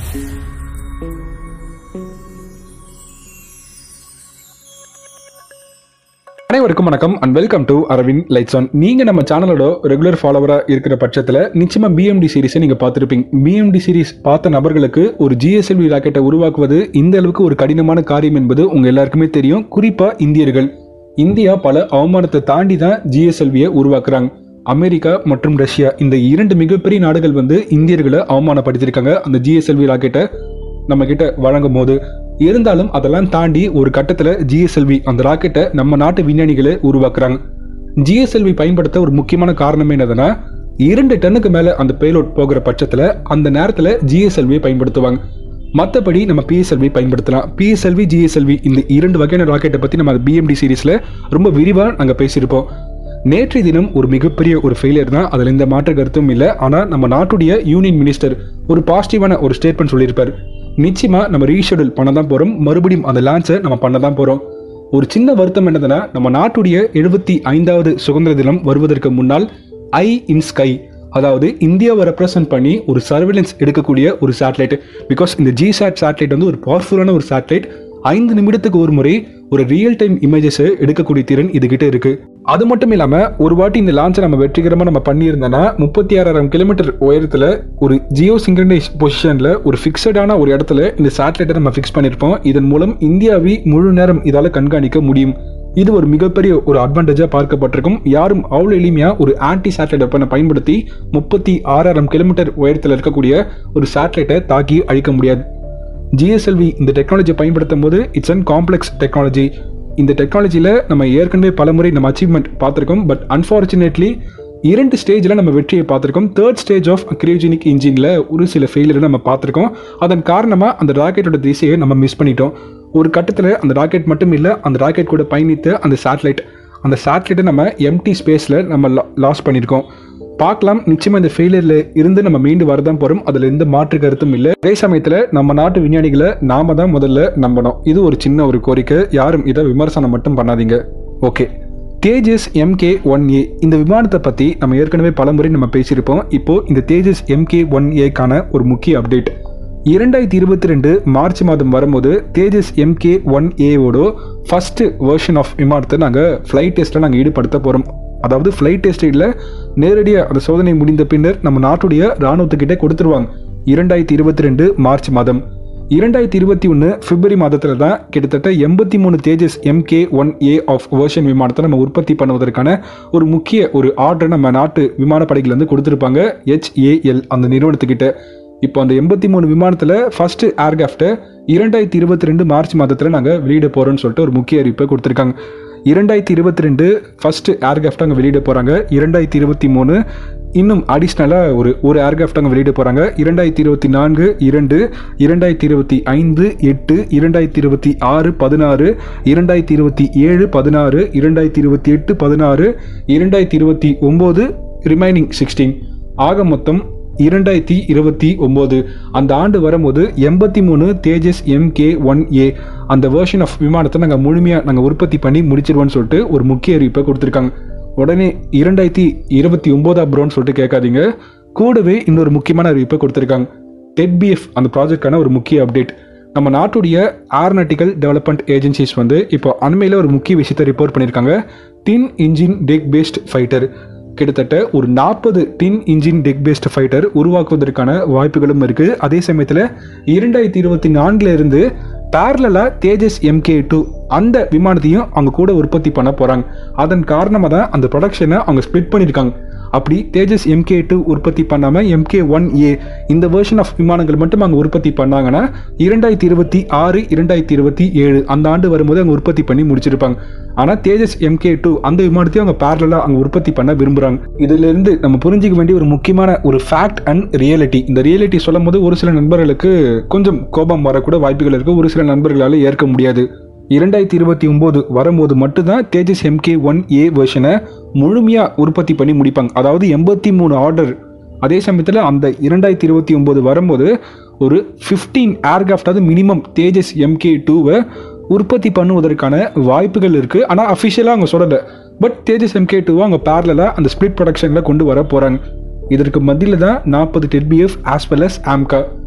அனைவருக்கும் வணக்கம் and welcome to Aravind lights on நீங்க நம்ம சேனலோட ரெகுலர் ஃபாலோவரா இருக்கிற பட்சத்துல நிச்சயமா பிஎம்டி சீரிஸை நீங்க பார்த்துருப்பீங்க பிஎம்டி சீரிஸ் பார்த்த நபர்களுக்கு ஒரு ஜிஎஸ்எல்வி ராக்கெட்டை உருவாக்குவது இந்த அளவுக்கு ஒரு கடினமான காரியம் என்பது உங்க எல்லாருக்குமே தெரியும் குறிப்பா இந்தியர்கள் இந்தியா பல அவமானத்தை தாண்டி தான் ஜிஎஸ்எல்வியை உருவாக்குறாங்க அமெரிக்கா மற்றும் ரஷ்யா இந்த இரண்டு மிகப்பெரிய நாடுகள் வந்து இந்தியர்களை அவமானப்படுத்தியிருக்காங்க அந்த ஜிஎஸ்எல்வி ராக்கெட்டை நம்ம கிட்ட வழங்கும் போது இருந்தாலும் அதெல்லாம் தாண்டி ஒரு கட்டத்தில் ஜிஎஸ்எல்வி அந்த ராக்கெட்டை நம்ம நாட்டு விஞ்ஞானிகளை உருவாக்குறாங்க ஜிஎஸ்எல்வி பயன்படுத்த ஒரு முக்கியமான காரணம் என்னதுன்னா இரண்டு டன்னுக்கு மேலே அந்த பேலோட் போகிற பட்சத்தில் அந்த நேரத்தில் ஜிஎஸ்எல்வியை பயன்படுத்துவாங்க மற்றபடி நம்ம பிஎஸ்எல்வி பயன்படுத்தலாம் பிஎஸ்எல்வி ஜிஎஸ்எல்வி இந்த இரண்டு வகையான ராக்கெட்டை பற்றி நம்ம பிஎம்டி சீரீஸில் ரொம்ப விரிவாக நாங்கள் பேசியிருப்போம் நேற்றைய தினம் ஒரு மிகப்பெரிய ஒரு ஃபெயிலியர் தான் அதில் எந்த மாற்று கருத்தும் இல்லை ஆனால் நம்ம நாட்டுடைய யூனியன் மினிஸ்டர் ஒரு பாசிட்டிவான ஒரு ஸ்டேட்மெண்ட் சொல்லியிருப்பார் நிச்சயமா நம்ம ரீஷெடியூல் பண்ண தான் போகிறோம் மறுபடியும் அந்த லான்ச்சை நம்ம பண்ண தான் போகிறோம் ஒரு சின்ன வருத்தம் என்னதுன்னா நம்ம நாட்டுடைய எழுபத்தி ஐந்தாவது சுதந்திர தினம் வருவதற்கு முன்னால் ஐ இன் ஸ்கை அதாவது இந்தியாவை ரெப்ரசன்ட் பண்ணி ஒரு சர்வேலன்ஸ் எடுக்கக்கூடிய ஒரு சேட்டலைட் பிகாஸ் இந்த ஜிசாட் சேட்டலைட் வந்து ஒரு பவர்ஃபுல்லான ஒரு சேட்டலைட் ஐந்து நிமிடத்துக்கு ஒரு முறை ஒரு ரியல் டைம் இமேஜஸை எடுக்கக்கூடிய திறன் இதுகிட்ட இருக்கு அது மட்டும் இல்லாம ஒரு வாட்டி இந்த லான்ச்சை நம்ம வெற்றிகரமா நம்ம பண்ணியிருந்தோம்னா முப்பத்தி ஆறாயிரம் கிலோமீட்டர் உயரத்துல ஒரு ஜியோ சிங்க்ரனைஸ் பொசிஷன்ல ஒரு ஃபிக்ஸடான ஒரு இடத்துல இந்த சேட்டலைட்டை நம்ம ஃபிக்ஸ் பண்ணியிருப்போம் இதன் மூலம் இந்தியாவை முழு நேரம் இதால கண்காணிக்க முடியும் இது ஒரு மிகப்பெரிய ஒரு அட்வான்டேஜா பார்க்கப்பட்டிருக்கும் யாரும் அவ்வளோ எளிமையா ஒரு ஆன்டி சேட்டலைட் வெப்பனை பயன்படுத்தி முப்பத்தி ஆறாயிரம் கிலோமீட்டர் உயரத்தில் இருக்கக்கூடிய ஒரு சேட்டலைட்டை தாக்கி அழிக்க முடியாது ஜிஎஸ்எல்வி இந்த டெக்னாலஜியை பயன்படுத்தும் போது இட்ஸ் அன் காம்ப்ளெக்ஸ் டெக்னாலஜி இந்த டெக்னாலஜியில் நம்ம ஏற்கனவே பலமுறை நம்ம அச்சீவ்மெண்ட் பார்த்துருக்கோம் பட் அன்ஃபார்ச்சுனேட்லி இரண்டு ஸ்டேஜில் நம்ம வெற்றியை பார்த்துருக்கோம் தேர்ட் ஸ்டேஜ் ஆஃப் கிரியோஜெனிக் இன்ஜினில் ஒரு சில ஃபெயிலியரை நம்ம பார்த்துருக்கோம் அதன் காரணமாக அந்த ராக்கெட்டோட திசையை நம்ம மிஸ் பண்ணிட்டோம் ஒரு கட்டத்தில் அந்த ராக்கெட் மட்டும் இல்லை அந்த ராக்கெட் கூட பயணித்த அந்த சேட்டலைட் அந்த சேட்டலைட்டை நம்ம எம்டி ஸ்பேஸில் நம்ம லாஸ் பண்ணியிருக்கோம் பார்க்கலாம் நிச்சயமா இந்த ஃபெயிலியர்ல இருந்து நம்ம மீண்டு வரதான் போறோம் அதுல எந்த மாற்று கருத்தும் இல்லை அதே சமயத்துல நம்ம நாட்டு விஞ்ஞானிகளை நாம தான் முதல்ல நம்பணும் இது ஒரு சின்ன ஒரு கோரிக்கை யாரும் இதை விமர்சனம் மட்டும் பண்ணாதீங்க okay Tejas MK one A இந்த விமானத்தை பத்தி நம்ம ஏற்கனவே பலமுறை நம்ம பேசியிருப்போம் இப்போ இந்த தேஜஸ் எம்கே ஒன் ஏக்கான ஒரு முக்கிய அப்டேட் இரண்டாயிரத்தி இருபத்தி ரெண்டு மார்ச் மாதம் வரும்போது தேஜஸ் எம்கே ஒன் ஏவோட ஃபர்ஸ்ட் வெர்ஷன் ஆஃப் விமானத்தை நாங்கள் ஃப்ளைட் டெஸ்ட்டில் நாங்கள் ஈடுபடுத்த போகிறோம் அதாவது ஃப்ளைட் டெஸ்ட் இல்லை நேரடியாக அந்த சோதனை முடிந்த பின்னர் நம்ம நாட்டுடைய இராணுவத்துக்கிட்டே கொடுத்துருவாங்க இரண்டாயிரத்தி இருபத்தி ரெண்டு மார்ச் மாதம் இரண்டாயிரத்தி இருபத்தி ஒன்று பிப்ரவரி மாதத்தில் தான் கிட்டத்தட்ட எண்பத்தி மூணு Tejas MK one A of version விமானத்தை நம்ம உற்பத்தி பண்ணுவதற்கான ஒரு முக்கிய ஒரு ஆர்டரை நம்ம நாட்டு விமானப்படைகள் கொடுத்துருப்பாங்க ஹெச்ஏஎல் அந்த நிறுவனத்துக்கிட்ட இப்போ அந்த எண்பத்தி மூணு விமானத்தில் ஃபர்ஸ்ட் ஏர்கிராஃப்டை இரண்டாயிரத்தி இருபத்தி ரெண்டு மார்ச் மாதத்தில் நாங்கள் வெளியிட போகிறோம்னு சொல்லிட்டு ஒரு முக்கிய அறிவிப்பை கொடுத்துருக்காங்க இரண்டாயிரத்தி இருபத்தி ரெண்டு ஃபர்ஸ்ட் ஏர்கிராஃப்ட் அங்கே வெளியிட போகிறாங்க இரண்டாயிரத்தி இருபத்தி மூணு இன்னும் அடிஷ்னலாக ஒரு ஒரு ஏர்கிராஃப்ட் அங்கே வெளியிட போகிறாங்க இரண்டாயிரத்தி இருபத்தி நான்கு இரண்டு இரண்டாயிரத்தி இருபத்தி ஐந்து எட்டு இரண்டாயிரத்தி இருபத்தி ஆறு பதினாறு இரண்டாயிரத்தி இருபத்தி ஏழு பதினாறு இரண்டாயிரத்தி இருபத்தி எட்டு பதினாறு இரண்டாயிரத்தி இருபத்தி ஒம்பது ரிமைனிங் சிக்ஸ்டீன் ஆக மொத்தம் இரண்டாயிரத்தி இருபத்தி ஒம்பது அந்த ஆண்டு வரும்போது எண்பத்தி மூணு தேஜஸ் எம்கே ஒன் ஏ அந்த வேர்ஷன் ஆஃப் விமானத்தை நாங்கள் முழுமையாக நாங்கள் உற்பத்தி பண்ணி முடிச்சிருவோம்னு சொல்லிட்டு ஒரு முக்கிய அறிவிப்பை கொடுத்துருக்காங்க உடனே இரண்டாயிரத்தி இருபத்தி ஒம்போதா ப்ரோன்னு சொல்லிட்டு கேட்காதீங்க கூடவே இன்னொரு முக்கியமான அறிவிப்பை கொடுத்துருக்காங்க டெட்பிஎஃப் அந்த ப்ராஜெக்டான ஒரு முக்கிய அப்டேட் நம்ம நாட்டுடைய ஏரோநாட்டிக்கல் டெவலப்மெண்ட் ஏஜென்சிஸ் வந்து இப்போ அண்மையில் ஒரு முக்கிய விஷயத்தை ரிப்போர்ட் பண்ணியிருக்காங்க twin engine deck based fighter கிட்டத்தட்ட ஒரு நாற்பது twin engine deck based fighter உருவாக்குவதற்கான வாய்ப்புகளும் இருக்குது அதே சமயத்தில் இரண்டாயிரத்தி இருபத்தி நான்குல இருந்து பேரலாக தேஜஸ் எம்கே டூ அந்த விமானத்தையும் அவங்க கூட உற்பத்தி பண்ண போகிறாங்க அதன் காரணமாக தான் அந்த ப்ரொடக்ஷனை அவங்க ஸ்ப்ளிட் பண்ணியிருக்காங்க அப்படி தேஜஸ் எம்கே டூ உற்பத்தி பண்ணாமல் எம்கே ஒன் ஏ இந்த வெர்ஷன் ஆஃப் விமானங்கள் மட்டும் அங்கே உற்பத்தி பண்ணாங்கன்னா இரண்டாயிரத்தி இருபத்தி ஆறு இரண்டாயிரத்தி இருபத்தி ஏழு அந்த ஆண்டு வரும்போது அங்கே உற்பத்தி பண்ணி முடிச்சிருப்பாங்க ஆனால் தேஜஸ் எம்கே டூ அந்த விமானத்தையும் அவங்க பேரலாக அங்கே உற்பத்தி பண்ண விரும்புகிறாங்க இதிலிருந்து நம்ம புரிஞ்சிக்க வேண்டிய ஒரு முக்கியமான ஒரு ஃபேக்ட் அண்ட் ரியாலிட்டி இந்த ரியாலிட்டி சொல்லும் போது ஒரு சில நண்பர்களுக்கு கொஞ்சம் கோபம் வரக்கூட வாய்ப்புகள் இருக்குது ஒரு சில நண்பர்களால் ஏற்க முடியாது இரண்டாயிரத்தி இருபத்தி ஒம்பது வரும்போது மட்டும்தான் தேஜஸ் எம்கே ஒன் ஏ வெர்ஷனை முழுமையாக உற்பத்தி பண்ணி முடிப்பாங்க அதாவது எண்பத்தி மூணு ஆர்டர் அதே சமயத்தில் அந்த இரண்டாயிரத்தி இருபத்தி ஒம்பது வரும்போது ஒரு ஃபிஃப்டீன் ஏர்கிராஃப்டாவது மினிமம் தேஜஸ் எம்கே டூவை உற்பத்தி பண்ணுவதற்கான வாய்ப்புகள் இருக்குது ஆனால் அஃபிஷியலாக அவங்க சொல்லலை பட் தேஜஸ் எம்கே டூவை அவங்க பேரலாக அந்த ஸ்பிளிட் ப்ரொடக்ஷனில் கொண்டு வர போகிறாங்க இதற்கு மத்தியில் தான் நாற்பது TEDBF as well as AMCA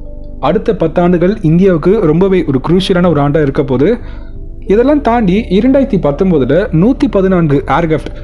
அடுத்த பத்தாண்டுகள் இந்தியாவுக்கு ரொம்பவே ஒரு குரூஷியலான ஒரு ஆண்டாக இருக்க போது இதெல்லாம் தாண்டி இரண்டாயிரத்தி பத்தொம்போதில் நூற்றி பதினான்கு ஏர்கிராஃப்ட்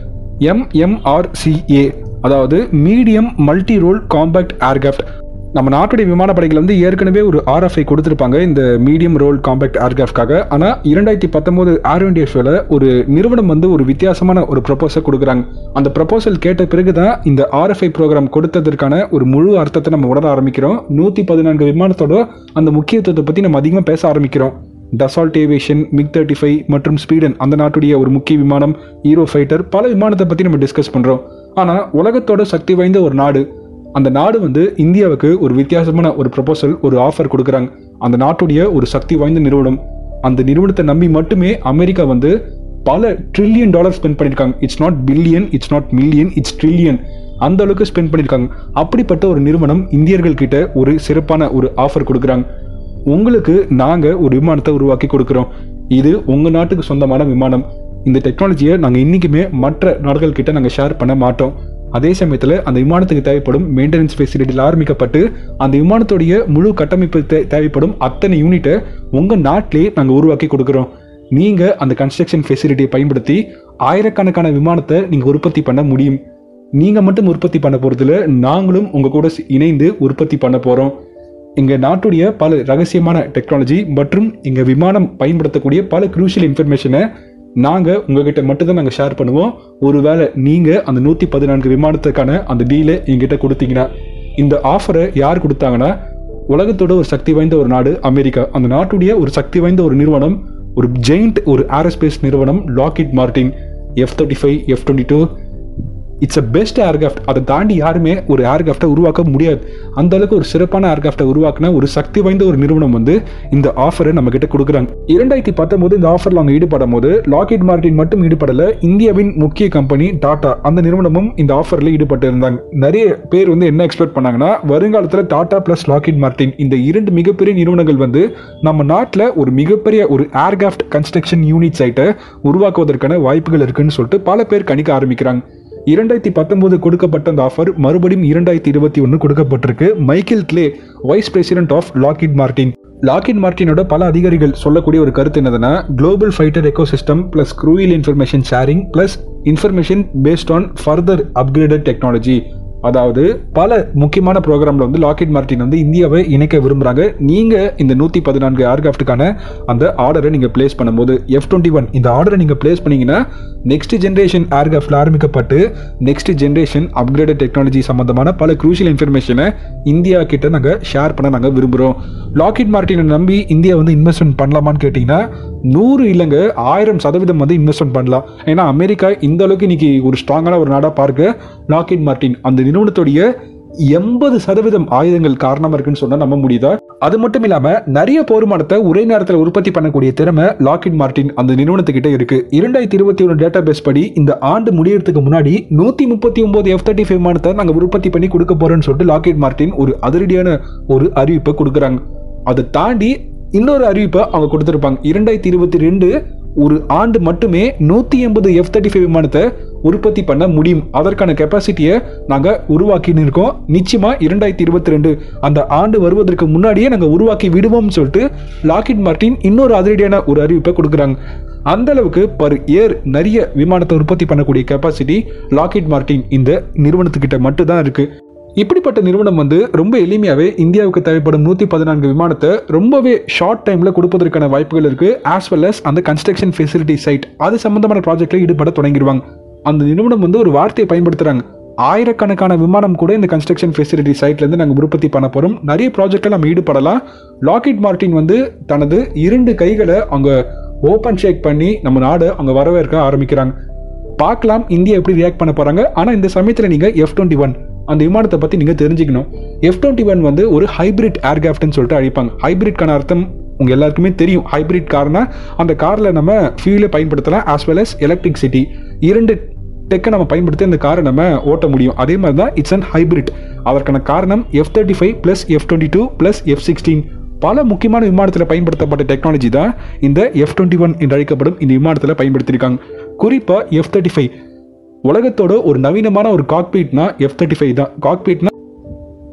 எம்எம்ஆர்சிஏ அதாவது medium multi role combat aircraft நம்ம நாட்டுடைய விமானப்படைகள் வந்து ஏற்கனவே ஒரு ஆர்எஃப்ஐ கொடுத்துருப்பாங்க இந்த மீடியம் ரோல் காம்பேக்ட் ஏர்கிராஃப்ட்காக ஆனால் இரண்டாயிரத்தி பத்தொம்போது ஏர் இண்டியா ஷோவில் ஒரு நிறுவனம் வந்து ஒரு வித்தியாசமான ஒரு ப்ரொபோசல் கொடுக்குறாங்க அந்த ப்ரொபோசல் கேட்ட பிறகு தான் இந்த ஆர்எஃப்ஐ ப்ரோக்ராம் கொடுத்ததற்கான ஒரு முழு அர்த்தத்தை நம்ம உணர ஆரம்பிக்கிறோம் நூற்றி பதினான்கு விமானத்தோட அந்த முக்கியத்துவத்தை பற்றி நம்ம அதிகமாக பேச ஆரம்பிக்கிறோம் Dassault Aviation MiG thirty five மற்றும் ஸ்வீடன் அந்த நாட்டுடைய ஒரு முக்கிய விமானம் ஹீரோ ஃபைட்டர் பல விமானத்தை பற்றி நம்ம டிஸ்கஸ் பண்ணுறோம் ஆனால் உலகத்தோட சக்தி வாய்ந்த ஒரு நாடு அந்த நாடு வந்து இந்தியாவுக்கு ஒரு வித்தியாசமான ஒரு ப்ரொபோசல் ஒரு ஆஃபர் கொடுக்குறாங்க அந்த நாட்டுடைய ஒரு சக்தி வாய்ந்த நிறுவனம் அந்த நிறுவனத்தை நம்பி மட்டுமே அமெரிக்கா வந்து பல ட்ரில்லியன் டாலர் ஸ்பெண்ட் பண்ணியிருக்காங்க it's not billion it's not million it's trillion அந்த அளவுக்கு ஸ்பெண்ட் பண்ணியிருக்காங்க அப்படிப்பட்ட ஒரு நிறுவனம் இந்தியர்கள் கிட்ட ஒரு சிறப்பான ஒரு ஆஃபர் கொடுக்குறாங்க உங்களுக்கு நாங்கள் ஒரு விமானத்தை உருவாக்கி கொடுக்குறோம் இது உங்கள் நாட்டுக்கு சொந்தமான விமானம் இந்த டெக்னாலஜியை நாங்கள் இன்றைக்குமே மற்ற நாடுகள் கிட்ட நாங்கள் ஷேர் பண்ண மாட்டோம் அதே சமயத்தில் அந்த விமானத்துக்கு தேவைப்படும் மெயின்டெனன்ஸ் ஃபெசிலிட்டியில் ஆரம்பிக்கப்பட்டு அந்த விமானத்துடைய முழு கட்டமைப்பு தே- தேவைப்படும் அத்தனை யூனிட்டை உங்கள் நாட்டிலே நாங்கள் உருவாக்கி கொடுக்குறோம் நீங்கள் அந்த கன்ஸ்ட்ரக்ஷன் ஃபெசிலிட்டியை பயன்படுத்தி ஆயிரக்கணக்கான விமானத்தை நீங்கள் உற்பத்தி பண்ண முடியும் நீங்கள் மட்டும் உற்பத்தி பண்ண போகிறதுல நாங்களும் உங்கள் கூட சி- இணைந்து உற்பத்தி பண்ண போகிறோம் எங்கள் நாட்டுடைய பல ரகசியமான டெக்னாலஜி மற்றும் எங்கள் விமானம் பயன்படுத்தக்கூடிய பல குரூஷியல் இன்ஃபர்மேஷனை நாங்கள் உங்ககிட்ட மட்டும்தான் நாங்கள் ஷேர் பண்ணுவோம் ஒருவேளை நீங்கள் அந்த நூற்றி பதினான்கு விமானத்துக்கான அந்த டீலை எங்கிட்ட கொடுத்தீங்கன்னா இந்த ஆஃபரை யார் கொடுத்தாங்கன்னா உலகத்தோட ஒரு சக்தி வாய்ந்த ஒரு நாடு அமெரிக்கா அந்த நாட்டுடைய ஒரு சக்தி வாய்ந்த ஒரு நிறுவனம் ஒரு ஜெயிண்ட் ஒரு ஏரோஸ்பேஸ் நிறுவனம் Lockheed Martin F thirty five F twenty two it's a best aircraft அதை தாண்டி யாருமே ஒரு ஏர்கிராஃப்டை உருவாக்க முடியாது அந்த அளவுக்கு ஒரு சிறப்பான ஏர்கிராஃப்டை உருவாக்குன ஒரு சக்தி வாய்ந்த ஒரு நிறுவனம் வந்து இந்த ஆஃபரை நம்ம கிட்ட கொடுக்குறாங்க இரண்டாயிரத்தி பத்தொன்பது இந்த ஆஃபர்ல அவங்க ஈடுபடும் போது லாக்கிட் மார்டின் மட்டும் ஈடுபடல இந்தியாவின் முக்கிய கம்பெனி டாடா அந்த நிறுவனமும் இந்த ஆஃபர்ல ஈடுபட்டு இருந்தாங்க நிறைய பேர் வந்து என்ன எக்ஸ்பெக்ட் பண்ணாங்கன்னா வருங்காலத்தில் டாடா பிளஸ் லாக்கிட் மார்டின் இந்த இரண்டு மிகப்பெரிய நிறுவனங்கள் வந்து நம்ம நாட்டில் ஒரு மிகப்பெரிய ஒரு ஏர்கிராஃப்ட் கன்ஸ்ட்ரக்ஷன் யூனிட் சைட்டை உருவாக்குவதற்கான வாய்ப்புகள் இருக்குன்னு சொல்லிட்டு பல பேர் கணிக்க ஆரம்பிக்கிறாங்க இரண்டாயிரத்தி பத்தொன்பது கொடுக்கப்பட்ட அந்த ஆஃபர் மறுபடியும் இரண்டாயிரத்தி இருபத்தி ஒன்று கொடுக்கப்பட்டிருக்கு Michael Clay vice president of Lockheed Martin Lockheed மார்டினோட பல அதிகாரிகள் சொல்லக்கூடிய ஒரு கருத்து என்னதுன்னா குளோபல் ஃபைட்டர் எக்கோசிஸ்டம் பிளஸ் க்ரூயில் information sharing plus information based on further upgraded technology அதாவது பல முக்கியமான ப்ரோக்ராம்ல வந்து லாக்கிட் மார்டின் வந்து இந்தியாவை இணைக்க விரும்புறாங்க நீங்க இந்த நூத்தி பதினான்கு ஏர்கிராஃப்ட்டுக்கான அந்த ஆர்டரை நீங்க பிளேஸ் பண்ணும்போது எஃப் டுவெண்ட்டி ஒன் இந்த ஆர்டரை நீங்க பிளேஸ் பண்ணீங்கன்னா நெக்ஸ்ட் ஜென்ரேஷன் ஏர்கிராஃப்ட்ல ஆரம்பிக்கப்பட்டு நெக்ஸ்ட் ஜென்ரேஷன் அப்கிரேடட் டெக்னாலஜி சம்பந்தமான பல குரூஷியல் இன்ஃபர்மேஷனை இந்தியா கிட்ட நாங்க ஷேர் பண்ண நாங்க விரும்புறோம் லாக்கிட் மார்டினை நம்பி இந்தியா வந்து இன்வெஸ்ட்மெண்ட் பண்ணலாமான்னு கேட்டீங்கன்னா நூறு இல்லைங்க ஆயிரம் சதவீதம் வந்து இன்வெஸ்ட்மெண்ட் பண்ணலாம் ஏன்னா அமெரிக்கா இந்த அளவுக்கு இன்னைக்கு ஒரு ஸ்ட்ராங்கான ஒரு நாடா பார்க்க லாக்கிட் மார்டின் அந்த நிறுவனத்துடைய எண்பது சதவீதம் ஆயுதங்கள் காரணமா இருக்குன்னு சொன்னா நம்ப முடியுதா அது மட்டும் இல்லாம நிறைய போர்மானத்தை ஒரே நேரத்தில் உற்பத்தி பண்ணக்கூடிய திறமை லாக்கிட் மார்டின் அந்த நிறுவனத்துக்கிட்ட இருக்கு இரண்டாயிரத்தி இருபத்தி ஒன்று டேட்டா பேஸ் படி இந்த ஆண்டு முடியறதுக்கு முன்னாடி நூத்தி முப்பத்தி ஒன்பது எஃப் தேர்ட்டி ஃபைவ் விமானத்தை நாங்க உற்பத்தி பண்ணி கொடுக்க போறோம்னு சொல்லிட்டு லாக்கிட் மார்டின் ஒரு அதிரடியான ஒரு அறிவிப்பை கொடுக்குறாங்க அதை தாண்டி இன்னொரு அறிவிப்பை அவங்க கொடுத்திருப்பாங்க இரண்டாயிரத்தி இருபத்தி ரெண்டு ஒரு ஆண்டு மட்டுமே நூத்தி எண்பது எஃப் தேர்ட்டி ஃபைவ் விமானத்தை உற்பத்தி பண்ண முடியும் அதற்கான கெப்பாசிட்டியை நாங்க உருவாக்கின்னு இருக்கோம் நிச்சயமா இரண்டாயிரத்தி இருபத்தி ரெண்டு அந்த ஆண்டு வருவதற்கு முன்னாடியே நாங்க உருவாக்கி விடுவோம்னு சொல்லிட்டு லாக்கிட் மார்டின் இன்னொரு அதிரடியான ஒரு அறிவிப்பை கொடுக்குறாங்க அந்த அளவுக்கு பர் இயர் நிறைய விமானத்தை உற்பத்தி பண்ணக்கூடிய கெப்பாசிட்டி லாக்கிட் மார்டின் இந்த நிறுவனத்துக்கிட்ட மட்டும்தான் இருக்கு இப்படிப்பட்ட நிறுவனம் வந்து ரொம்ப எளிமையாகவே இந்தியாவுக்கு தேவைப்படும் நூற்றி பதினான்கு விமானத்தை ரொம்பவே ஷார்ட் டைமில் கொடுப்பதற்கான வாய்ப்புகள் இருக்குது ஆஸ் வெல் அஸ் அந்த கன்ஸ்ட்ரக்ஷன் ஃபெசிலிட்டி சைட் அது சம்பந்தமான ப்ராஜெக்டில் ஈடுபட தொடங்கிடுவாங்க அந்த நிறுவனம் வந்து ஒரு வார்த்தையை பயன்படுத்துகிறாங்க ஆயிரக்கணக்கான விமானம் கூட இந்த கன்ஸ்ட்ரக்ஷன் ஃபெசிலிட்டி சைட்லேருந்து நாங்கள் உற்பத்தி பண்ண போகிறோம் நிறைய ப்ராஜெக்டில் நம்ம ஈடுபடலாம் லாக்கிட் மார்டின் வந்து தனது இரண்டு கைகளை அவங்க ஓப்பன் ஷேக் பண்ணி நம்ம நாடு அவங்க வரவேற்க ஆரம்பிக்கிறாங்க பார்க்கலாம் இந்தியா எப்படி ரியாக்ட் பண்ண போறாங்க ஆனா இந்த சமயத்துல நீங்க எஃப் டுவெண்ட்டி ஒன் அந்த விமானத்தை பத்தி நீங்க தெரிஞ்சுக்கணும் எஃப் டுவெண்ட்டி ஒன் வந்து ஒரு ஹைபிரிட் ஏர்கிராஃப்ட்னு சொல்லிட்டு அழைப்பாங்க ஹைபிரிட்கான அர்த்தம் உங்க எல்லாருக்குமே தெரியும் ஹைபிரிட் கார்னா அந்த கார்ல நம்ம ஃபியூலை பயன்படுத்தலாம் ஆஸ் வெல் அஸ் எலக்ட்ரிசிட்டி இரண்டு டெக்கை நம்ம பயன்படுத்தி அந்த காரை நம்ம ஓட்ட முடியும் அதே மாதிரி தான் இட்ஸ் அன் ஹைபிரிட் அதற்கான காரணம் F thirty five plus F twenty two plus F sixteen பல முக்கியமான விமானத்தில் பயன்படுத்தப்பட்ட டெக்னாலஜி தான் இந்த எஃப் டுவெண்ட்டி ஒன் என்று அழைக்கப்படும் இந்த விமானத்தில் பயன்படுத்தியிருக்காங்க குறிப்பாக எஃப் தேர்ட்டி ஃபைவ் உலகத்தோட ஒரு நவீனமான ஒரு காக்பீட்னா எஃப் தேர்ட்டி ஃபைவ் தான் காக்பீட்னா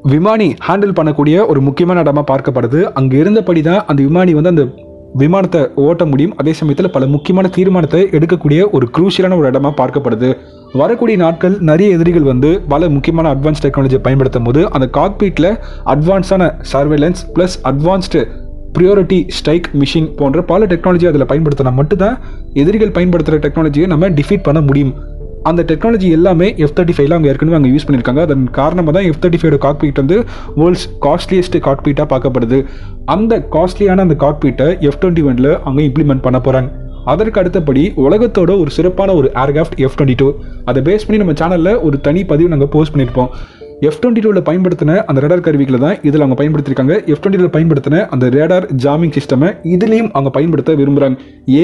விமானி ஹேண்டில் பண்ணக்கூடிய ஒரு முக்கியமான இடமா பார்க்கப்படுது அங்க இருந்தபடி தான் அந்த விமானி வந்து அந்த விமானத்தை ஓட்ட முடியும் அதே சமயத்தில் பல முக்கியமான தீர்மானத்தை எடுக்கக்கூடிய ஒரு குரூஷியலான ஒரு இடமா பார்க்கப்படுது வரக்கூடிய நாட்கள் நிறைய எதிரிகள் வந்து பல முக்கியமான அட்வான்ஸ் டெக்னாலஜியை பயன்படுத்தும் போது அந்த காக்பீட்டில் அட்வான்ஸான surveillance plus advanced priority strike mission போன்ற பல டெக்னாலஜி அதில் பயன்படுத்தினா மட்டும்தான் எதிரிகள் பயன்படுத்துகிற டெக்னாலஜியை நம்ம டிஃபீட் பண்ண முடியும் அந்த டெக்னாலஜி எல்லாமே எஃப் தேர்ட்டி ஃபைவ்ல அவங்க ஏற்கனவே அங்கே யூஸ் பண்ணியிருக்காங்க அதன் காரணமாக தான் எஃப் தேர்ட்டி ஃபைவ் காக்பீட் வந்து வேர்ல்ட்ஸ் காஸ்ட்லியஸ்ட் காக்பீட்டாக பார்க்கப்படுது அந்த காஸ்ட்லியான அந்த காக்பீட்டை எஃப் டுவெண்ட்டி ஒனில் அவங்க இம்ப்ளிமெண்ட் பண்ண போகிறாங்க அதற்கு அடுத்தபடி உலகத்தோட ஒரு சிறப்பான ஒரு ஏர்கிராஃப்ட் எஃப் டுவெண்ட்டி டூ அதை பேஸ் பண்ணி நம்ம சேனலில் ஒரு தனி பதிவு நாங்கள் போஸ்ட் பண்ணியிருப்போம் எஃப் டுவெண்ட்டி டூவில் பயன்படுத்தின அந்த ரேடார் கருவிகளை தான் இதில் அவங்க பயன்படுத்தியிருக்காங்க எஃப் டுவெண்ட்டி டூவில் பயன்படுத்தின அந்த ரேடார் ஜாமிங் சிஸ்டமை இதுலேயும் அவங்க பயன்படுத்த விரும்புகிறாங்க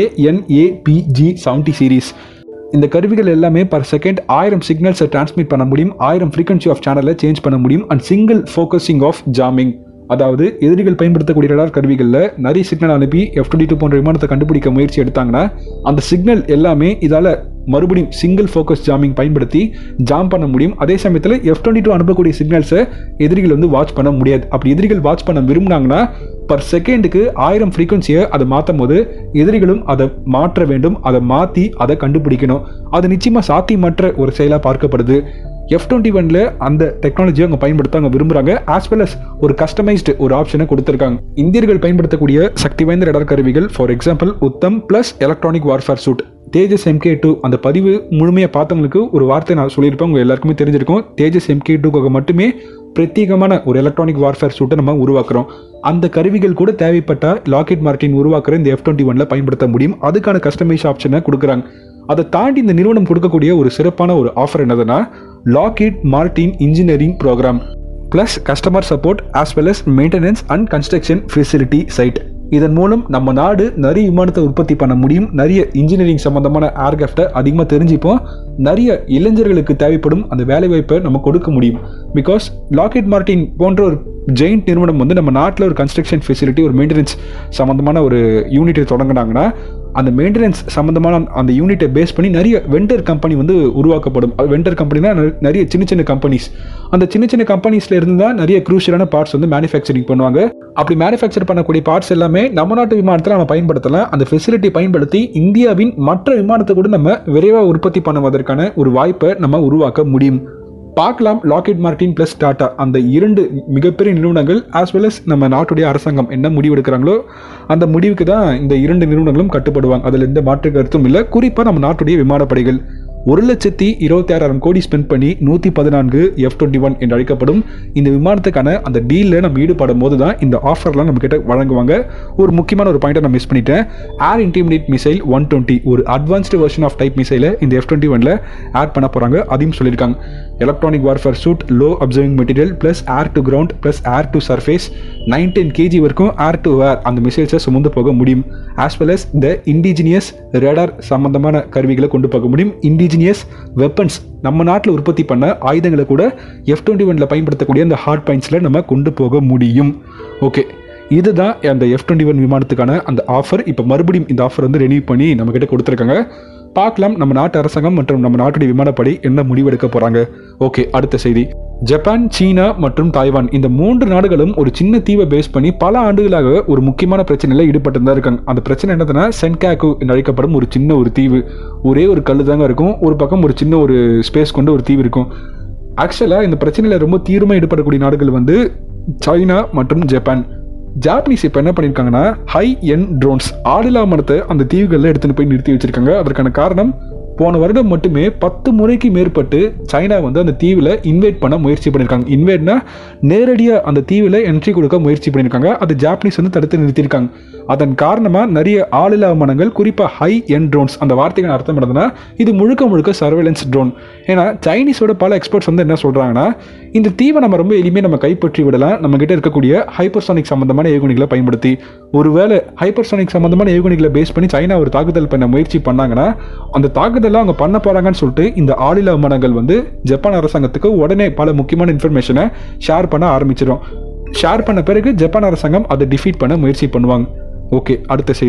ஏஎன்ஏபிஜி செவன்ட்டி சீரீஸ் இந்த கருவிகள் எல்லாமே பர் செகண்ட் ஆயிரம் சிக்னல்ஸை டிரான்ஸ்மிட் பண்ண முடியும் ஆயிரம் ஃப்ரீக்வன்சி ஆஃப் சேனலை சேஞ்ச் பண்ண முடியும் and single focusing of jamming அதாவது எதிரிகள் பயன்படுத்தக்கூடிய ரடார் கருவிகளில் நிறைய சிக்னல் அனுப்பி எஃப் டுவெண்ட்டி டூ போன்ற விமானத்தை கண்டுபிடிக்க முயற்சி எடுத்தாங்கன்னா அந்த சிக்னல் எல்லாமே இதால் மறுபடியும் சிங்கிள் ஃபோக்கஸ் ஜாமிங் பயன்படுத்தி ஜாம் பண்ண முடியும் அதே சமயத்தில் எஃப் டுவெண்ட்டி டூ அனுப்பக்கூடிய சிக்னல்ஸை எதிரிகள் வந்து வாட்ச் பண்ண முடியாது அப்படி எதிரிகள் வாட்ச் பண்ண விரும்பினாங்கன்னா பர் செகண்டுக்கு ஆயிரம் ஃப்ரீக்வன்சியை அதை மாற்றும் போது எதிரிகளும் அதை மாற்ற வேண்டும் அதை மாற்றி அதை கண்டுபிடிக்கணும் அது நிச்சயமாக சாத்தியமற்ற ஒரு செயலாக பார்க்கப்படுது எஃப் டுவெண்ட்டி ஒன்ல அந்த டெக்னாலஜியை அவங்க பயன்படுத்த அவங்க விரும்புறாங்க ஆஸ் வெல் அஸ் ஒரு கஸ்டமைஸ்டு ஒரு ஆப்ஷனை கொடுத்துருக்காங்க இந்தியர்கள் பயன்படுத்தக்கூடிய சக்தி வாய்ந்த ரடார் கருவிகள் for example Uttam plus electronic warfare suite Tejas MK two அந்த பதிவு முழுமையாக பார்த்தவங்களுக்கு ஒரு வார்த்தை நான் சொல்லியிருப்பேன் உங்க எல்லாருக்குமே தெரிஞ்சிருக்கும் தேஜஸ் எம்கே டூக்காக மட்டுமே பிரத்யேகமான ஒரு எலக்ட்ரானிக் வார்ஃபேர் சூட்டை நம்ம உருவாக்குறோம் அந்த கருவிகள் கூட தேவைப்பட்ட லாக்கெட் மார்டின் உருவாக்குற இந்த எஃப் டுவெண்ட்டி ஒன்ல பயன்படுத்த முடியும் அதுக்கான கஸ்டமைஸ் ஆப்ஷனை கொடுக்குறாங்க அதை தாண்டி இந்த நிறுவனம் கொடுக்கக்கூடிய ஒரு சிறப்பான ஒரு ஆஃபர் என்னதுன்னா Lockheed Martin engineering program plus customer support as well as maintenance and construction facility site இதன் மூலம் நம்ம நாடு நிறைய விமானத்தை உற்பத்தி பண்ண முடியும் நிறைய இன்ஜினியரிங் சம்பந்தமான ஏர்கிராஃப்டை அதிகமாக தெரிஞ்சுப்போம் நிறைய இளைஞர்களுக்கு தேவைப்படும் அந்த வேலைவாய்ப்பை நம்ம கொடுக்க முடியும் பிகாஸ் லாக்கெட் மார்டின் போன்ற ஒரு ஜெயிண்ட் நிறுவனம் வந்து நம்ம நாட்டில் ஒரு கன்ஸ்ட்ரக்ஷன் ஃபெசிலிட்டி ஒரு மெயின்டெனன்ஸ் சம்மந்தமான ஒரு யூனிட்டை தொடங்கினாங்கன்னா அந்த மெயின்டெனன்ஸ் சம்மந்தமான அந்த யூனிட்டை பேஸ் பண்ணி நிறைய வெண்டர் கம்பெனி வந்து உருவாக்கப்படும் வெண்டர் கம்பெனினா நிறைய சின்ன சின்ன கம்பெனிஸ் அந்த சின்ன சின்ன கம்பெனிஸ்ல இருந்து தான் நிறைய குரூஷியலான பார்ட்ஸ் வந்து மேனுஃபேக்சரிங் பண்ணுவாங்க அப்படி மேனுஃபேக்சர் பண்ணக்கூடிய பார்ட்ஸ் எல்லாமே நம்ம நாட்டு விமானத்தில் நம்ம பயன்படுத்தலாம் அந்த ஃபெசிலிட்டி பயன்படுத்தி இந்தியாவின் மற்ற விமானத்தை கூட நம்ம விரைவாக உற்பத்தி பண்ணுவதற்கான ஒரு வாய்ப்பை நம்ம உருவாக்க முடியும் பார்க்கலாம் லாக்கெட் மார்டின் பிளஸ் டாடா அந்த இரண்டு மிகப்பெரிய நிறுவனங்கள் ஆஸ் வெல் அஸ் நம்ம நாட்டுடைய அரசாங்கம் என்ன முடிவு எடுக்கிறாங்களோ அந்த முடிவுக்கு தான் இந்த இரண்டு நிறுவனங்களும் கட்டுப்படுவாங்க அதில் எந்த மாற்று கருத்தும் இல்லை குறிப்பாக நம்ம நாட்டுடைய விமானப்படைகள் ஒரு லட்சத்தி இருபத்தி ஆறாயிரம் கோடி ஸ்பெண்ட் பண்ணி நூற்றி பதினான்கு எஃப் டுவெண்ட்டி ஒன் என்று அழைக்கப்படும் இந்த விமானத்துக்கான அந்த டீலில் நம்ம ஈடுபடும் போது தான் இந்த ஆஃபர்லாம் நம்ம கிட்ட வழங்குவாங்க ஒரு முக்கியமான ஒரு பாயிண்ட்டை நான் மிஸ் பண்ணிட்டேன் air intermediate missile one twenty ஒரு அட்வான்ஸ்டு வெர்ஷன் ஆஃப் டைப் மிசைலை இந்த எஃப் டுவெண்ட்டி ஒனில் ஆட் பண்ண போகிறாங்க அதையும் சொல்லியிருக்காங்க electronic warfare suite low observing material plus air to ground plus air to surface nine ten KG வரைக்கும் ஏர் டு ஏர் அந்த மிசைல்ஸை சுமந்து போக முடியும் as well as the indigenous radar சம்பந்தமான கருவிகளை கொண்டு போக முடியும் இண்டிஜினியஸ் வெப்பன்ஸ் நம்ம நாட்டில் உற்பத்தி பண்ண ஆயுதங்களை கூட எஃப் டுவெண்ட்டி ஒனில் பயன்படுத்தக்கூடிய அந்த ஹார்ட் பாயிண்ட்ஸில் நம்ம கொண்டு போக முடியும் ஓகே இதுதான் அந்த எஃப் டுவெண்ட்டி ஒன் விமானத்துக்கான அந்த ஆஃபர் இப்போ மறுபடியும் இந்த ஆஃபர் வந்து ரெனியூ பண்ணி நம்ம கிட்ட கொடுத்துருக்காங்க பார்க்கலாம் நம்ம நாட்டு அரசாங்கம் மற்றும் நம்ம நாட்டுடைய விமானப்படை என்ன முடிவெடுக்க போறாங்க ஓகே அடுத்த செய்தி ஜப்பான் சீனா மற்றும் தாய்வான் இந்த மூன்று நாடுகளும் ஒரு சின்ன தீவை பேஸ் பண்ணி பல ஆண்டுகளாக ஒரு முக்கியமான பிரச்சனையில் ஈடுபட்டு தான் இருக்காங்க அந்த பிரச்சனை என்னதுன்னா சென்காக்கு என்று அழைக்கப்படும் ஒரு சின்ன ஒரு தீவு ஒரே ஒரு கல் தாங்க இருக்கும் ஒரு பக்கம் ஒரு சின்ன ஒரு ஸ்பேஸ் கொண்டு ஒரு தீவு இருக்கும் ஆக்சுவலாக இந்த பிரச்சனையில் ரொம்ப தீவிரமாக ஈடுபடக்கூடிய நாடுகள் வந்து சைனா மற்றும் ஜப்பான் ஜாப்பனீஸ் இப்போ என்ன பண்ணியிருக்காங்கன்னா ஹை என் ட்ரோன்ஸ் ஆளில்லா மரத்தை அந்த தீவுகளில் எடுத்துன்னு போய் நிறுத்தி வச்சிருக்காங்க அதற்கான காரணம் போன வருடம் மட்டுமே பத்து முறைக்கு மேற்பட்டு சைனா வந்து அந்த தீவில் இன்வைட் பண்ண முயற்சி பண்ணியிருக்காங்க இன்வைட்னா நேரடியாக அந்த தீவில் என்ட்ரி கொடுக்க முயற்சி பண்ணியிருக்காங்க அது ஜாப்பனீஸ் வந்து தடுத்து நிறுத்தியிருக்காங்க அதன் காரணமாக நிறைய ஆளில்லா மனங்கள் குறிப்பாக ஹை என் ட்ரோன்ஸ் அந்த வார்த்தைக்கான அர்த்தம் என்னதுன்னா இது முழுக்க முழுக்க சர்வேலன்ஸ் ட்ரோன் ஏன்னா சைனீஸோட பல எக்ஸ்பர்ட்ஸ் வந்து என்ன சொல்கிறாங்கன்னா இந்த தீவை நம்ம ரொம்ப எளிமையாக நம்ம கைப்பற்றி விடலாம் நம்ம கிட்ட இருக்கக்கூடிய ஹைப்பர்சானிக் சம்பந்தமான ஏவுகணைகளை பயன்படுத்தி ஒருவேளை ஹைப்பர்சானிக் சம்பந்தமான ஏவுகணைகளை பேஸ் பண்ணி சைனா ஒரு தாக்குதல் பண்ண முயற்சி பண்ணாங்கன்னா அந்த தாக்குதலாம் அவங்க பண்ண போறாங்கன்னு சொல்லிட்டு இந்த ஆளில்லா விமானங்கள் வந்து ஜப்பான் அரசாங்கத்துக்கு உடனே பல முக்கியமான இன்ஃபர்மேஷனை ஷேர் பண்ண ஆரம்பிச்சிடும் ஷேர் பண்ண பிறகு ஜப்பான் அரசாங்கம் அதை டிஃபீட் பண்ண முயற்சி பண்ணுவாங்க ஓகே அடுத்த செய்தி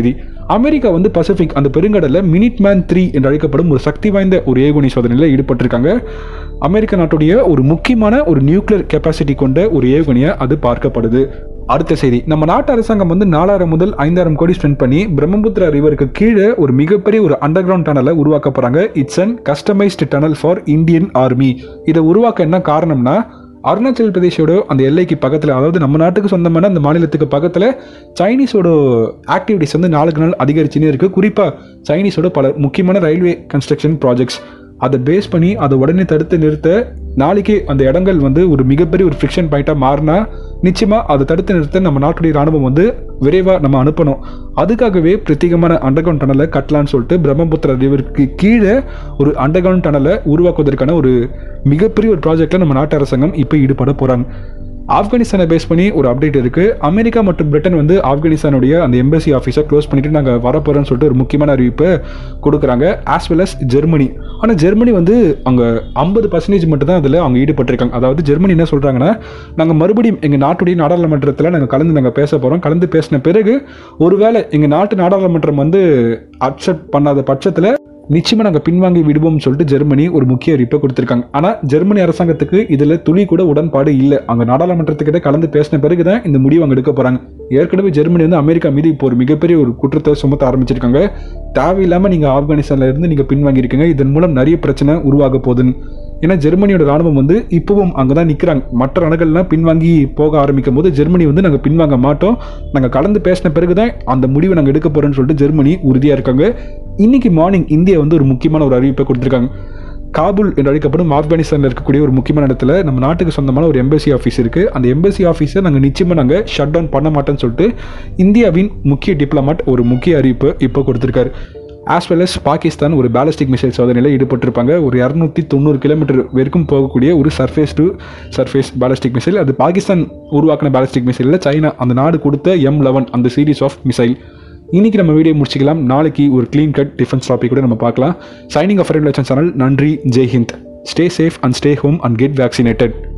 அமெரிக்கா வந்து பசிபிக் அந்த பெருங்கடலில் மினிட் மேன் த்ரீ என்று அழைக்கப்படும் ஒரு சக்தி வாய்ந்த ஒரு ஏவுகணை சோதனையில் ஈடுபட்டிருக்காங்க அமெரிக்க நாட்டுடைய ஒரு முக்கியமான ஒரு நியூக்ளியர் கெப்பாசிட்டி கொண்ட ஒரு ஏவுகணையை அது பார்க்கப்படுது அடுத்த செய்தி நம்ம நாட்டு அரசாங்கம் வந்து நாலாயிரம் முதல் ஐந்தாயிரம் கோடி ஸ்பெண்ட் பண்ணி பிரம்மபுத்திரா ரிவருக்கு கீழே ஒரு மிகப்பெரிய ஒரு அண்டர் கிரவுண்ட் டனலை உருவாக்க போறாங்க it's an customised tunnel for Indian army இதை உருவாக்க என்ன காரணம்னா அருணாச்சல் பிரதேஷோட அந்த எல்லைக்கு பக்கத்தில் அதாவது நம்ம நாட்டுக்கு சொந்தமான அந்த மாநிலத்துக்கு பக்கத்தில் சைனீஸோட ஆக்டிவிட்டிஸ் வந்து நாளுக்கு நாள் அதிகரிச்சுன்னே இருக்குது குறிப்பாக சைனீஸோட பல முக்கியமான ரயில்வே கன்ஸ்ட்ரக்ஷன் ப்ராஜெக்ட்ஸ் அதை பேஸ் பண்ணி அதை உடனே தடுத்து நிறுத்த நாளைக்கு அந்த இடங்கள் வந்து ஒரு மிகப்பெரிய ஒரு ஃப்ரிக்ஷன் பாயிண்ட்டாக மாறினா நிச்சயமாக அதை தடுத்து நிறுத்த நம்ம நாட்டுடைய ராணுவம் வந்து விரைவாக நம்ம அனுப்பணும் அதுக்காகவே பிரத்யேகமான அண்டர்கிரவுண்ட் டனலை கட்டலான்னு சொல்லிட்டு பிரம்மபுத்திரா ரிவருக்கு கீழே ஒரு அண்டர்கிரவுண்ட் டனலை உருவாக்குவதற்கான ஒரு மிகப்பெரிய ஒரு ப்ராஜெக்டில் நம்ம நாட்டு அரசாங்கம் இப்போ ஈடுபட போகிறாங்க ஆப்கானிஸ்தானை பேஸ் பண்ணி ஒரு அப்டேட் இருக்குது அமெரிக்கா மற்றும் பிரிட்டன் வந்து ஆப்கானிஸ்தானுடைய அந்த எம்பசி ஆஃபீஸை க்ளோஸ் பண்ணிட்டு நாங்கள் வரப்போகிறோம்னு சொல்லிட்டு ஒரு முக்கியமான அறிவிப்பை கொடுக்குறாங்க ஆஸ் வெல் அஸ் ஜெர்மனி ஆனால் ஜெர்மனி வந்து அங்கே ஐம்பது பர்சன்டேஜ் மட்டும் தான் அதில் அவங்க ஈடுபட்டிருக்காங்க அதாவது ஜெர்மனி என்ன சொல்கிறாங்கன்னா நாங்கள் மறுபடியும் எங்கள் நாட்டுடைய நாடாளுமன்றத்தில் நாங்கள் கலந்து நாங்கள் பேச போகிறோம் கலந்து பேசின பிறகு ஒருவேளை எங்கள் நாட்டு நாடாளுமன்றம் வந்து அக்செப்ட் பண்ணாத பட்சத்தில் நிச்சயமாக நாங்கள் பின்வாங்கி விடுவோம்னு சொல்லிட்டு ஜெர்மனி ஒரு முக்கிய அறிவிப்பை கொடுத்துருக்காங்க ஆனால் ஜெர்மனி அரசாங்கத்துக்கு இதில் துளி கூட உடன்பாடு இல்லை அங்கே நாடாளுமன்றத்துக்கிட்ட கலந்து பேசின பிறகு தான் இந்த முடிவு அங்கே எடுக்க போகிறாங்க ஏற்கனவே ஜெர்மனி வந்து அமெரிக்கா மீது இப்போ ஒரு மிகப்பெரிய ஒரு குற்றத்தை சுமத்த ஆரம்பிச்சிருக்காங்க தேவையில்லாமல் நீங்கள் ஆப்கானிஸ்தான்ல இருந்து நீங்கள் பின்வாங்கியிருக்கீங்க இதன் மூலம் நிறைய பிரச்சனை உருவாக போகுதுன்னு ஏன்னா ஜெர்மனியோட ராணுவம் வந்து இப்பவும் அங்கே தான் நிற்கிறாங்க மற்ற நாடுகள்லாம் பின்வாங்கி போக ஆரம்பிக்கும் போது ஜெர்மனி வந்து நாங்கள் பின்வாங்க மாட்டோம் நாங்கள் கலந்து பேசின பிறகு தான் அந்த முடிவை நாங்கள் எடுக்க போகிறோம்னு சொல்லிட்டு ஜெர்மனி உறுதியாக இருக்காங்க இன்னைக்கு மார்னிங் இந்தியா வந்து ஒரு முக்கியமான ஒரு அறிவிப்பை கொடுத்துருக்காங்க காபூல் என்று அழைக்கப்படும் ஆப்கானிஸ்தானில் இருக்கக்கூடிய ஒரு முக்கியமான இடத்துல நம்ம நாட்டுக்கு சொந்தமான ஒரு எம்பசி ஆஃபீஸ் இருக்குது அந்த எம்பசி ஆஃபீஸை நாங்கள் நிச்சயமாக நாங்கள் ஷட் டவுன் பண்ண மாட்டோம்னு சொல்லிட்டு இந்தியாவின் முக்கிய டிப்ளமாட் ஒரு முக்கிய அறிவிப்பு இப்போ கொடுத்துருக்காரு ஆஸ் வெல் அஸ் பாகிஸ்தான் ஒரு பேலிஸ்டிக் மிசைல் சோதனையில் ஈடுபட்டிருப்பாங்க ஒரு இரநூத்தி தொண்ணூறு கிலோமீட்டர் வரைக்கும் போகக்கூடிய ஒரு surface to surface ballistic missile அது பாகிஸ்தான் உருவாக்கின பேலிஸ்டிக் மிசைலில் சைனா அந்த நாடு கொடுத்த எம் லெவன் அந்த சீரீஸ் ஆஃப் மிசைல் இன்னைக்கு நம்ம வீடியோ முடிச்சிக்கலாம் நாளைக்கு ஒரு க்ளீன் கட் டிஃபென்ஸ் டாபிக் கூட நம்ம பார்க்கலாம் சைனிங் ஆஃப் சேனல் நன்றி Jai Hind stay safe and stay home and get vaccinated